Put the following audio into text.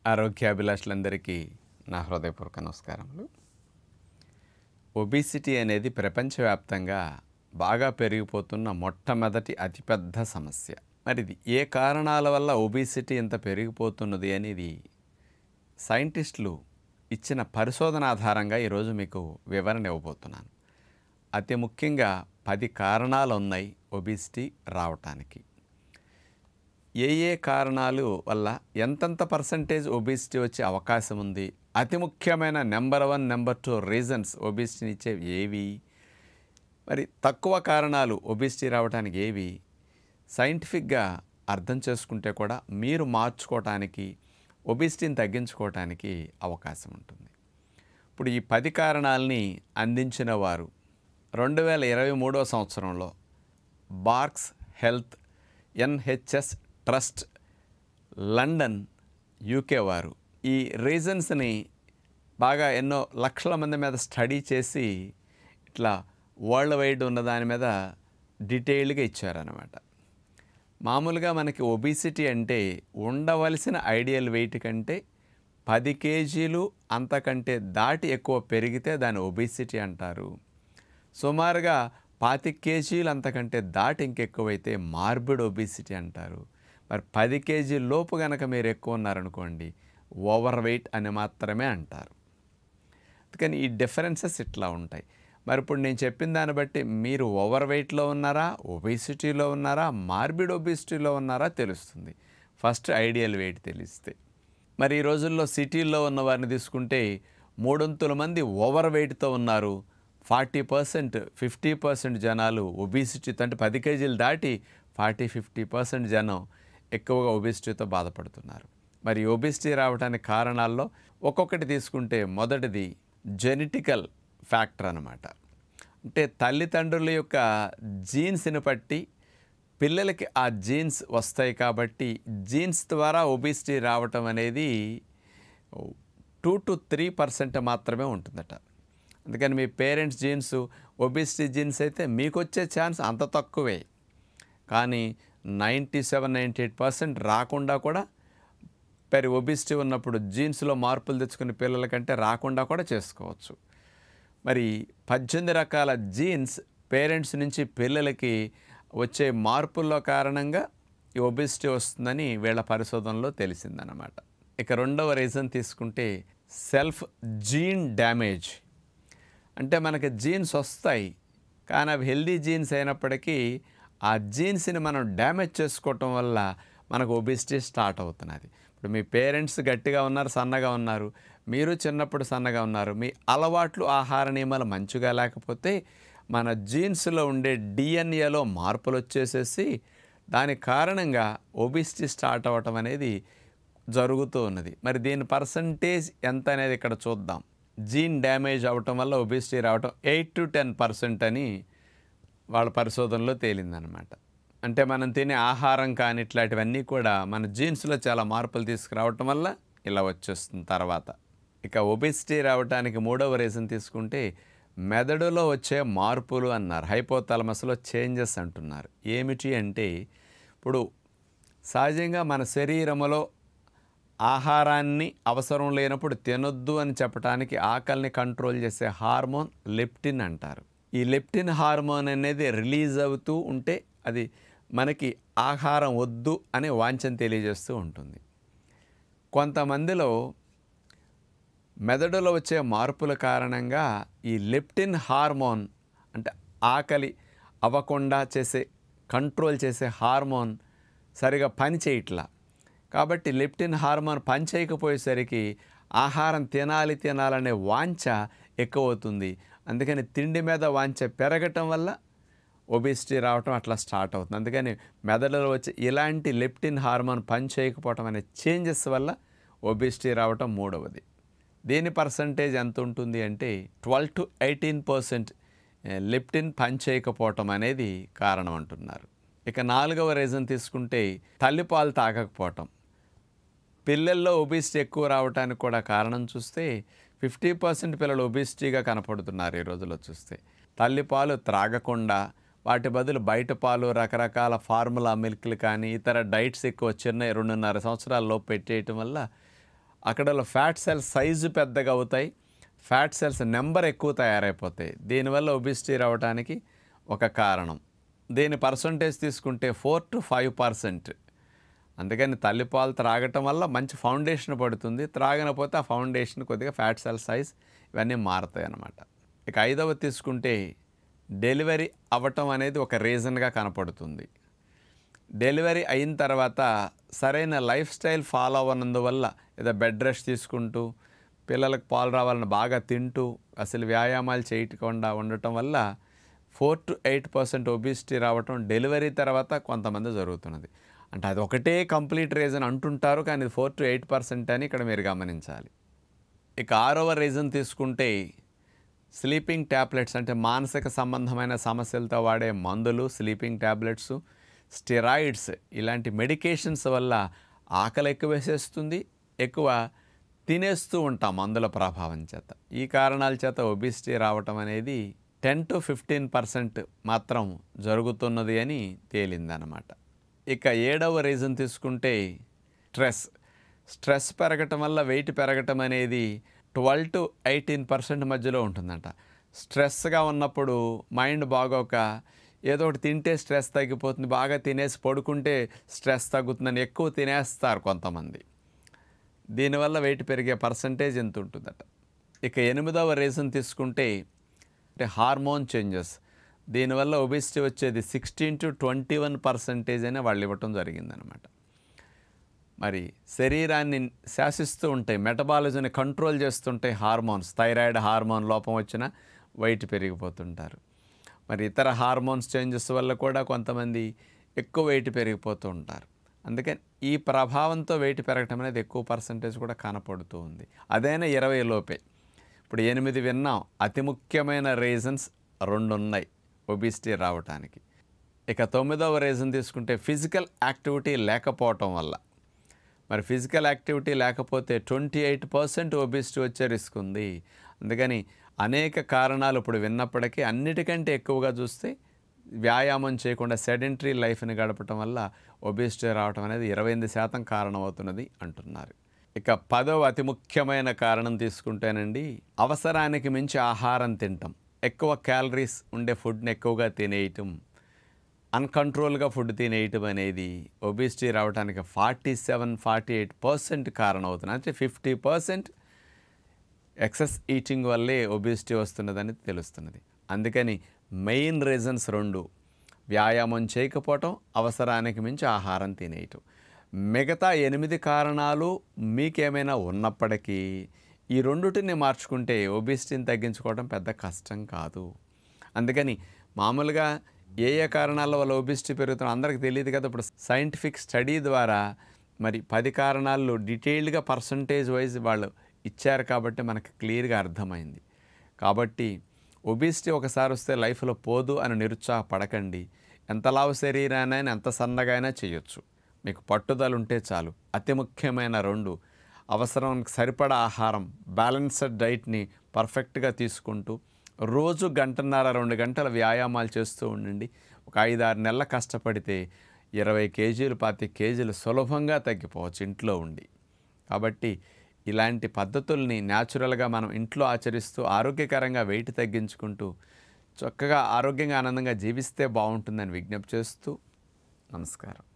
ఆరోగ్యాభిలాషులందరికీ నా హృదయపూర్వక నమస్కారములు ఒబిసిటీ అనేది ప్రపంచవ్యాప్తంగా బాగా పెరిగిపోతున్న మొట్టమొదటి అతిపెద్ద సమస్య మరి ఇది ఏ కారణాల వల్ల ఒబిసిటీ ఇంత పెరిగిపోతున్నది అనేది సైంటిస్టులు ఇచ్చిన పరిశోధన ఆధారంగా ఈరోజు మీకు వివరణ ఇవ్వబోతున్నాను అతి ముఖ్యంగా పది కారణాలు ఉన్నాయి ఒబిసిటీ రావటానికి ఏ ఏ కారణాలు వల్ల ఎంతెంత పర్సంటేజ్ ఒబిసిటీ వచ్చే అవకాశం ఉంది అతి ముఖ్యమైన number one number two reasons ఒబిసిటీని ఇచ్చే ఏవి మరి తక్కువ కారణాలు ఒబిసిటీ రావడానికి ఏవి సైంటిఫిక్గా అర్థం చేసుకుంటే కూడా మీరు మార్చుకోవటానికి ఒబిసిటీని తగ్గించుకోవటానికి అవకాశం ఉంటుంది ఇప్పుడు ఈ పది కారణాలని అందించిన వారు రెండు వేల ఇరవై మూడో సంవత్సరంలో Barts health NHS trust London UK వారు ఈ రీజన్స్ని బాగా ఎన్నో లక్షల మంది మీద స్టడీ చేసి ఇట్లా వరల్డ్ వైడ్ ఉన్న దాని మీద డీటెయిల్డ్గా ఇచ్చారనమాట మామూలుగా మనకి ఒబిసిటీ అంటే ఉండవలసిన ఐడియల్ వెయిట్ కంటే పది కేజీలు అంతకంటే దాటి ఎక్కువ పెరిగితే దాన్ని ఒబిసిటీ అంటారు సుమారుగా పాతి కేజీలు అంతకంటే దాటి ఇంకెక్కువైతే మార్బిడ్ ఒబిసిటీ అంటారు మరి పది కేజీ లోపు కనుక మీరు ఎక్కువ ఉన్నారనుకోండి ఓవర్ వెయిట్ అని మాత్రమే అంటారు అందుకని ఈ డిఫరెన్సెస్ ఇట్లా ఉంటాయి మరి ఇప్పుడు నేను చెప్పిన దాన్ని బట్టి మీరు ఓవర్ వెయిట్లో ఉన్నారా ఒబిసిటీలో ఉన్నారా మార్బిడ్ ఒబిసిటీలో ఉన్నారా తెలుస్తుంది ఫస్ట్ ఐడియల్ వెయిట్ తెలిస్తే మరి ఈ రోజుల్లో సిటీల్లో ఉన్న వారిని తీసుకుంటే మూడొంతుల మంది ఓవర్ వెయిట్తో ఉన్నారు ఫార్టీ పర్సెంట్ ఫిఫ్టీ పర్సెంట్ జనాలు ఒబిసిటీతో అంటే పది కేజీలు దాటి ఫార్టీ ఫిఫ్టీ పర్సెంట్ జనం ఎక్కువగా ఒబిసిటీతో బాధపడుతున్నారు మరి ఒబిసిటీ రావడానికి కారణాల్లో ఒక్కొక్కటి తీసుకుంటే మొదటిది జెనెటికల్ ఫ్యాక్టర్ అన్నమాట అంటే తల్లిదండ్రుల యొక్క జీన్స్ని బట్టి పిల్లలకి ఆ జీన్స్ వస్తాయి కాబట్టి జీన్స్ ద్వారా ఒబిసిటీ రావటం అనేది టూ టు త్రీ పర్సెంట్ మాత్రమే ఉంటుందట అందుకని మీ పేరెంట్స్ జీన్స్ ఒబిసిటీ జీన్స్ అయితే మీకు వచ్చే ఛాన్స్ అంత తక్కువే కానీ ninety seven ninety eight percent రాకుండా కూడా పెరి ఒబిసిటీ ఉన్నప్పుడు జీన్స్లో మార్పులు తెచ్చుకునే పిల్లల కంటే రాకుండా కూడా చేసుకోవచ్చు మరి పద్దెనిమిది రకాల జీన్స్ పేరెంట్స్ నుంచి పిల్లలకి వచ్చే మార్పుల్లో కారణంగా ఈ ఒబిసిటీ వస్తుందని వీళ్ళ పరిశోధనలో తెలిసిందనమాట ఇక రెండవ రీజన్ తీసుకుంటే సెల్ఫ్ జీన్ డ్యామేజ్ అంటే మనకి జీన్స్ వస్తాయి కానీ అవి హెల్దీ జీన్స్ అయినప్పటికీ ఆ జీన్స్ని మనం డ్యామేజ్ చేసుకోవటం వల్ల మనకు ఒబిసిటీ స్టార్ట్ అవుతున్నది ఇప్పుడు మీ పేరెంట్స్ గట్టిగా ఉన్నారు సన్నగా ఉన్నారు మీరు చిన్నప్పుడు సన్నగా ఉన్నారు మీ అలవాట్లు ఆహార నియమాలు మంచిగా లేకపోతే మన జీన్స్లో ఉండే డిఎన్ఏలో మార్పులు వచ్చేసేసి దాని కారణంగా ఒబిసిటీ స్టార్ట్ అవ్వటం అనేది జరుగుతూ ఉన్నది మరి దీని పర్సంటేజ్ ఎంత అనేది ఇక్కడ చూద్దాం జీన్ డ్యామేజ్ అవ్వటం వల్ల ఒబిసిటీ రావటం ఎయిట్ టు టెన్ పర్సెంట్ అని వాళ్ళ పరిశోధనలో తేలిందనమాట అంటే మనం తినే ఆహారం కానీ ఇట్లాంటివన్నీ కూడా మన జీన్స్లో చాలా మార్పులు తీసుకురావటం వల్ల ఇలా వచ్చేస్తుంది తర్వాత ఇక ఒబిసిటీ రావడానికి మూడవ రీజన్ తీసుకుంటే మెదడులో వచ్చే మార్పులు అన్నారు హైపోతలమస్లో చేంజెస్ అంటున్నారు ఏమిటి అంటే ఇప్పుడు సహజంగా మన శరీరంలో ఆహారాన్ని అవసరం లేనప్పుడు తినొద్దు అని చెప్పడానికి ఆకలిని కంట్రోల్ చేసే హార్మోన్ లెప్టిన్ అంటారు ఈ లెప్టిన్ హార్మోన్ అనేది రిలీజ్ అవుతూ ఉంటే అది మనకి ఆహారం వద్దు అనే వాంఛన తెలియజేస్తూ ఉంటుంది కొంతమందిలో మెదడులో వచ్చే మార్పుల కారణంగా ఈ లెప్టిన్ హార్మోన్ అంటే ఆకలి అవ్వకుండా చేసే కంట్రోల్ చేసే హార్మోన్ సరిగా పని చేయట్లా కాబట్టి లెప్టిన్ హార్మోన్ పని చేయకపోయేసరికి ఆహారం తినాలి తినాలనే వాంఛ ఎక్కువ అవుతుంది అందుకని తిండి మీద వాంఛ పెరగటం వల్ల ఒబిసిటీ రావటం అట్లా స్టార్ట్ అవుతుంది అందుకని మెదడులో వచ్చే ఇలాంటి లెప్టిన్ హార్మోన్ పని చేయకపోవటం అనే చేంజెస్ వల్ల ఒబిసిటీ రావటం మూడవది దీని పర్సంటేజ్ ఎంత ఉంటుంది అంటే twelve to eighteen percent leptin పని చేయకపోవటం అనేది కారణం అంటున్నారు ఇక నాలుగవ రీజన్ తీసుకుంటే తల్లిపాలు తాగకపోవటం పిల్లల్లో ఒబిసిటీ ఎక్కువ రావడానికి కూడా కారణం చూస్తే ఫిఫ్టీ పర్సెంట్ పిల్లలు ఒబిసిటీగా కనపడుతున్నారు ఈ రోజుల్లో చూస్తే తల్లిపాలు త్రాగకుండా వాటి బదులు బయట పాలు రకరకాల ఫార్ములా మిల్క్లు కానీ ఇతర డైట్స్ ఎక్కువ చిన్న రెండున్నర సంవత్సరాల లోపు పెట్టేయటం వల్ల అక్కడ ఫ్యాట్ సెల్స్ సైజు పెద్దగా అవుతాయి ఫ్యాట్ సెల్స్ నెంబర్ ఎక్కువ తయారైపోతాయి దీనివల్ల ఒబిసిటీ రావడానికి ఒక కారణం దీని పర్సంటేజ్ తీసుకుంటే ఫోర్ టు ఫైవ్ పర్సెంట్ అందుకని తల్లిపాలు త్రాగటం వల్ల మంచి ఫౌండేషన్ పడుతుంది త్రాగనపోతే ఆ ఫౌండేషన్ కొద్దిగా ఫ్యాట్ సెల్ సైజ్ ఇవన్నీ మారుతాయి అన్నమాట ఇక ఐదవ తీసుకుంటే డెలివరీ అవ్వటం అనేది ఒక రీజన్గా కనపడుతుంది డెలివరీ అయిన తర్వాత సరైన లైఫ్ స్టైల్ ఫాలో అవ్వనందువల్ల ఏదో బెడ్ రెస్ట్ తీసుకుంటూ పిల్లలకు పాలు రావాలని బాగా తింటూ అసలు వ్యాయామాలు చేయకుండా ఉండటం వల్ల four to eight percent obesity రావటం డెలివరీ తర్వాత కొంతమంది జరుగుతున్నది అంటే అది ఒకటే కంప్లీట్ రీజన్ అంటుంటారు కానీ ఫోర్ టు ఎయిట్ పర్సెంట్ అని ఇక్కడ మీరు గమనించాలి ఇక ఆరవ రీజన్ తీసుకుంటే స్లీపింగ్ ట్యాబ్లెట్స్ అంటే మానసిక సంబంధమైన సమస్యలతో వాడే మందులు స్లీపింగ్ ట్యాబ్లెట్స్ స్టెరాయిడ్స్ ఇలాంటి మెడికేషన్స్ వల్ల ఆకలి ఎక్కువ వేసేస్తుంది ఎక్కువ తినేస్తూ ఉంటాం మందుల ప్రభావం చేత ఈ కారణాల చేత ఒబిసిటీ రావటం అనేది టెన్ టు ఫిఫ్టీన్ పర్సెంట్ మాత్రం జరుగుతున్నది అని తేలిందనమాట ఇక ఏడవ రీజన్ తీసుకుంటే స్ట్రెస్ స్ట్రెస్ పెరగటం వల్ల వెయిట్ పెరగటం అనేది ట్వెల్వ్ టు ఎయిటీన్ పర్సెంట్ మధ్యలో ఉంటుందంట స్ట్రెస్గా ఉన్నప్పుడు మైండ్ బాగోక ఏదో ఒకటి తింటే స్ట్రెస్ తగ్గిపోతుంది బాగా తినేసి పడుకుంటే స్ట్రెస్ తగ్గుతుందని ఎక్కువ తినేస్తారు కొంతమంది దీనివల్ల వెయిట్ పెరిగే పర్సంటేజ్ ఎంత ఉంటుందట ఇక ఎనిమిదవ రీజన్ తీసుకుంటే అంటే హార్మోన్ చేంజెస్ దీనివల్ల ఒబిసిటీ వచ్చేది sixteen to twenty one percentage అనే వాళ్ళు ఇవ్వటం జరిగిందనమాట మరి శరీరాన్ని శాసిస్తూ ఉంటాయి మెటబాలిజంని కంట్రోల్ చేస్తుంటాయి హార్మోన్స్ థైరాయిడ్ హార్మోన్ లోపం వచ్చిన వెయిట్ పెరిగిపోతుంటారు మరి ఇతర హార్మోన్స్ చేంజెస్ వల్ల కూడా కొంతమంది ఎక్కువ వెయిట్ పెరిగిపోతూ ఉంటారు అందుకని ఈ ప్రభావంతో వెయిట్ పెరగటం అనేది ఎక్కువ పర్సంటేజ్ కూడా కనపడుతూ ఉంది అదైనా ఇరవై లోపే ఇప్పుడు ఎనిమిది విన్నాం అతి ముఖ్యమైన రీజన్స్ రెండు ఉన్నాయి ఒబిసిటీ రావటానికి ఇక తొమ్మిదవ రీజన్ తీసుకుంటే ఫిజికల్ యాక్టివిటీ లేకపోవటం వల్ల మరి ఫిజికల్ యాక్టివిటీ లేకపోతే ట్వంటీ ఎయిట్ పర్సెంట్ ఒబిసిటీ వచ్చే రిస్క్ ఉంది అందుకని అనేక కారణాలు ఇప్పుడు విన్నప్పటికీ అన్నిటికంటే ఎక్కువగా చూస్తే వ్యాయామం చేయకుండా సెడెంటరీ లైఫ్ని గడపటం వల్ల ఒబిసిటీ రావటం అనేది ఇరవై ఎనిమిది శాతం కారణమవుతున్నది అంటున్నారు ఇక పదవ అతి ముఖ్యమైన కారణం తీసుకుంటేనండి అవసరానికి మించి ఆహారం తింటాం ఎక్కువ క్యాలరీస్ ఉండే ఫుడ్ని ఎక్కువగా తినేయటం అన్కంట్రోల్గా ఫుడ్ తినేయటం అనేది ఒబిసిటీ రావడానికి forty seven forty eight percent కారణం అవుతుంది అంటే ఫిఫ్టీ పర్సెంట్ ఎక్సెస్ ఈటింగ్ వల్లే ఒబిసిటీ వస్తున్నదని తెలుస్తున్నది అందుకని మెయిన్ రీజన్స్ రెండు వ్యాయామం చేయకపోవటం అవసరానికి మించి ఆహారం తినేయటం మిగతా ఎనిమిది కారణాలు మీకేమైనా ఉన్నప్పటికీ ఈ రెండుటిని మార్చుకుంటే ఒబిసిటీని తగ్గించుకోవడం పెద్ద కష్టం కాదు అందుకని మామూలుగా ఏ ఏ కారణాల వల్ల ఒబిసిటీ పెరుగుతుందో అందరికీ తెలియదు కదా ఇప్పుడు సైంటిఫిక్ స్టడీ ద్వారా మరి పది కారణాలు డీటెయిల్డ్గా పర్సంటేజ్ వైజ్ వాళ్ళు ఇచ్చారు కాబట్టి మనకు క్లియర్గా అర్థమైంది కాబట్టి ఒబిసిటీ ఒకసారి వస్తే లైఫ్లో పోదు అని నిరుత్సాహపడకండి ఎంత లావు శరీరానైనా ఎంత సన్నగా అయినా చేయొచ్చు మీకు పట్టుదల ఉంటే చాలు అతి ముఖ్యమైన రెండు అవసరానికి సరిపడా ఆహారం బ్యాలెన్స్డ్ డైట్ని పర్ఫెక్ట్గా తీసుకుంటూ రోజు గంటన్నర రెండు గంటల వ్యాయామాలు చేస్తూ ఉండండి ఒక ఐదారు నెలల కష్టపడితే ఇరవై కేజీలు పాతి కేజీలు సులభంగా తగ్గిపోవచ్చు ఇంట్లో ఉండి కాబట్టి ఇలాంటి పద్ధతుల్ని న్యాచురల్గా మనం ఇంట్లో ఆచరిస్తూ ఆరోగ్యకరంగా వెయిట్ తగ్గించుకుంటూ చక్కగా ఆరోగ్యంగా ఆనందంగా జీవిస్తే బాగుంటుందని విజ్ఞప్తి చేస్తూ నమస్కారం